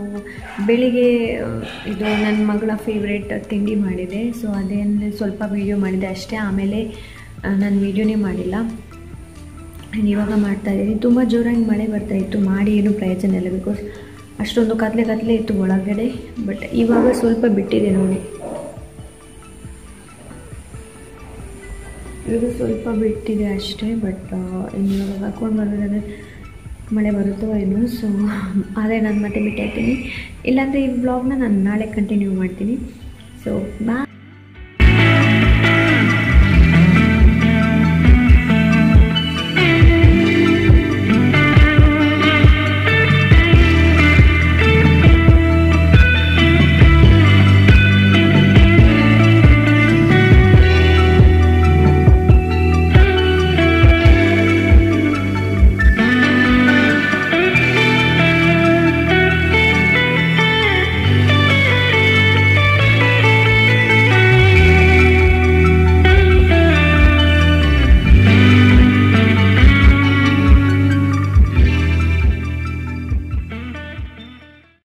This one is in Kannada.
ಬೆಳಿಗ್ಗೆ ಆ, ಇದು ನನ್ನ ಮಗಳ ಫೇವ್ರೇಟ್ ತಿಂಡಿ ಮಾಡಿದೆ ಸೊ ಅದೇನು ಸ್ವಲ್ಪ ವೀಡಿಯೋ ಮಾಡಿದೆ ಅಷ್ಟೇ ಆಮೇಲೆ ನಾನು ವೀಡಿಯೋನೇ ಮಾಡಿಲ್ಲ And ಇವಾಗ ಮಾಡ್ತಾ ಇದ್ದೀನಿ ತುಂಬ ಜೋರಾಗಿ ಮಳೆ ಬರ್ತಾ ಇತ್ತು ಮಾಡಿ ಏನು ಪ್ರಯೋಜನ ಇಲ್ಲ ಬಿಕಾಸ್ ಅಷ್ಟೊಂದು ಕತ್ಲೆ ಕತ್ಲೆ ಇತ್ತು ಒಳಗಡೆ ಬಟ್ ಇವಾಗ ಸ್ವಲ್ಪ ಬಿಟ್ಟಿದೆ ನೋಡಿ ಇದು ಸ್ವಲ್ಪ ಬಿಟ್ಟಿದೆ ಅಷ್ಟೇ ಬಟ್ ಇನ್ನು ಇವಾಗ ಹಾಕೊಂಡು ಬರೋದಾದ್ರೆ ಮಳೆ ಬರುತ್ತೋ ಏನೋ ಸೊ ಅದೇ ನಾನು ಮತ್ತೆ ಬಿಟ್ಟಾಯ್ತೀನಿ ಇಲ್ಲಾಂದರೆ ಈ ಬ್ಲಾಗ್ನ ನಾನು ನಾಳೆ ಕಂಟಿನ್ಯೂ ಮಾಡ್ತೀನಿ ಸೊ ಬಾ